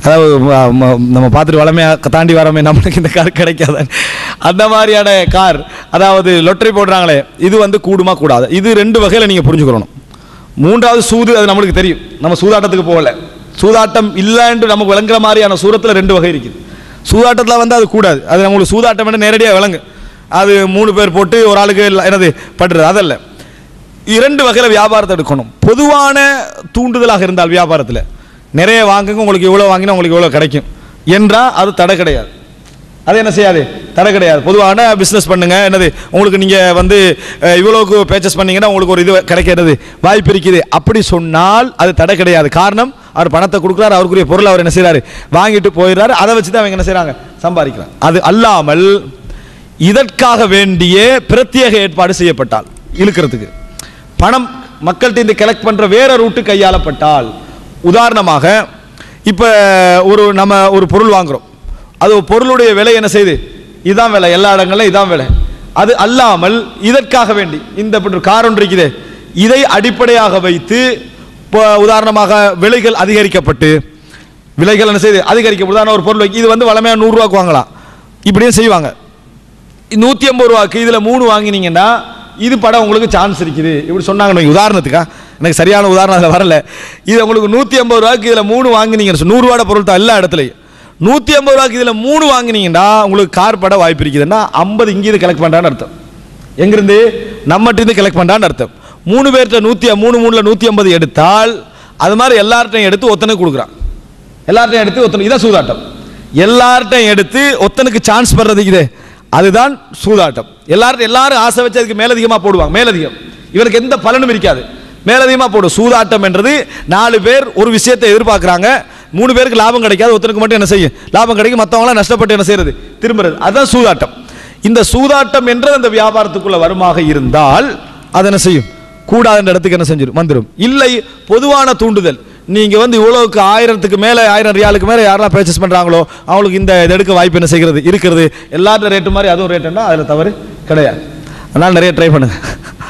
அதாவது ம- ம- நம்ம பார்த்துட்டு வளமையாக தாண்டி வரமே நம்மளுக்கு இந்த கார் கிடைக்காது அந்த மாதிரியான கார் அதாவது லொட்டரி போடுறாங்களே இது வந்து கூடுமா கூடாது இது ரெண்டு வகையில் நீங்கள் புரிஞ்சுக்கணும் மூன்றாவது சூது அது நம்மளுக்கு தெரியும் நம்ம சூதாட்டத்துக்கு போகல சூதாட்டம் இல்லைன்னு நமக்கு விளங்குற மாதிரியான சூரத்தில் ரெண்டு வகை இருக்குது சூதாட்டத்தில் வந்து அது கூடாது அது நம்மளுக்கு சூதாட்டம் என்று நேரடியாக விளங்கு அது மூணு பேர் போட்டு ஒரு ஆளுக்கு இல்ல- என்னது பட்டுறது அதல்ல இரண்டு வகையில் வியாபாரத்தை எடுக்கணும் பொதுவான தூண்டுதலாக இருந்தால் வியாபாரத்தில் நிறைய வாங்குங்க உங்களுக்கு இவ்வளோ வாங்கினா உங்களுக்கு இவ்வளோ கிடைக்கும் என்றால் அது தடை கிடையாது அது என்ன செய்யாது தடை கிடையாது பொதுவான பிஸ்னஸ் பண்ணுங்க என்னது உங்களுக்கு நீங்கள் வந்து அஹ், இவ்வளோக்கு பர்ச்சேஸ் பண்ணீங்கன்னா உங்களுக்கு ஒரு இது கிடைக்கிறது வாய்ப்பு இருக்குது அப்படி சொன்னால் அது தடை கிடையாது காரணம் அவர் பணத்தை கொடுக்குறாரு அவருக்குரிய பொருள் அவர் என்ன செய்றாரு வாங்கிட்டு போயிடுறாரு அதை வச்சு தான் அவங்க என்ன செய்கிறாங்க சம்பாதிக்கிறாங்க அது அல்லாமல் இதற்காக வேண்டிய பிரத்யேக ஏற்பாடு செய்யப்பட்டால் இழுக்கிறதுக்கு பணம் மக்கள்கிட்ட இந்த கலெக்ட் பண்ற வேற ரூட்டு கையாளப்பட்டால் உதாரணமாக இப்போ ஒரு நம்ம ஒரு பொருள் வாங்குறோம் அது ஒரு பொருளுடைய விலை என்ன செய்யுது இதான் விலை எல்லா இடங்களிலும் இதான் விலை அது அல்லாமல் இதற்காக வேண்டி இந்த இப்படி ஒரு கார் ஒன்று இருக்குது இதை அடிப்படையாக வைத்து இப்போ உதாரணமாக விலைகள் அதிகரிக்கப்பட்டு விலைகள் என்ன செய்யுது அதிகரிக்கப்பட்டு உதாரணம் ஒரு பொருள் இது வந்து வளமையாக நூறுரூவாக்கு வாங்கலாம் இப்படியும் செய்வாங்க நூற்றி ஐம்பது ரூபாய்க்கு இதில் மூணு வாங்கினீங்கன்னா இது படம் உங்களுக்கு சான்ஸ் இருக்குது இப்படி சொன்னாங்க வைங்க, உதாரணத்துக்கா எனக்கு சரியான உதாரணம் அதில் வரல இது உங்களுக்கு நூற்றி ஐம்பது ரூபாய்க்கு இதில் மூணு வாங்கினீங்க நூறுரூவாட பொருள் தான் எல்லா இடத்துலையும் நூற்றி ஐம்பது ரூபாய்க்கு இதில் மூணு வாங்கினீங்கன்னா உங்களுக்கு கார் பட வாய்ப்பு இருக்குதுன்னா ஐம்பது இங்கேருந்து கலெக்ட் பண்ணுறான்னு அர்த்தம் எங்கிருந்து நம்மகிட்ட கலெக்ட் பண்ணுறான்னு அர்த்தம் மூணு பேர்கிட்ட நூற்றி மூணு மூணில் நூற்றி ஐம்பது எடுத்தால் அது மாதிரி எல்லார்ட்டையும் எடுத்து ஒத்தனுக்கு கொடுக்குறான் எல்லார்ட்டையும் எடுத்து ஒத்தனுக்கு இதான் சூதாட்டம் எல்லார்ட்டையும் எடுத்து ஒத்தனுக்கு சான்ஸ் படுறதுக்கு இது அதுதான் சூதாட்டம் எல்லாரும் எல்லாரும் ஆசை வச்சு அதுக்கு மேலதிகமாக போடுவாங்க மேலதிகம் இவருக்கு எந்த பலனும் இருக்காது மேலதிகமாக போடும் சூதாட்டம் என்றது நாலு பேர் ஒரு விஷயத்தை எதிர்பார்க்குறாங்க மூணு பேருக்கு லாபம் கிடைக்காது ஒருத்தனுக்கு மட்டும் என்ன செய்யும் லாபம் கிடைக்கும் மற்றவங்களாம் நஷ்டப்பட்டு என்ன செய்யறது திரும்புறது அதுதான் சூதாட்டம் இந்த சூதாட்டம் என்ற அந்த வியாபாரத்துக்குள்ள வருமாக இருந்தால் அது என்ன செய்யும் கூடாத இடத்துக்கு என்ன செஞ்சிடும் வந்துடும் இல்லை பொதுவான தூண்டுதல் நீங்க வந்து இவ்வளவுக்கு ஆயிரத்துக்கு மேல ஆயிரம் ரியாலுக்கு மேல யாரெல்லாம் பர்ச்சேஸ் பண்றாங்களோ அவங்களுக்கு இந்த இது எடுக்க வாய்ப்பு என்ன செய்கிறது இருக்கிறது எல்லாரும் ரேட்டு மாதிரி அதுவும் ரேட்டுன்னா அதுல தவறு கிடையாது அதனால நிறைய ட்ரை பண்ணுங்க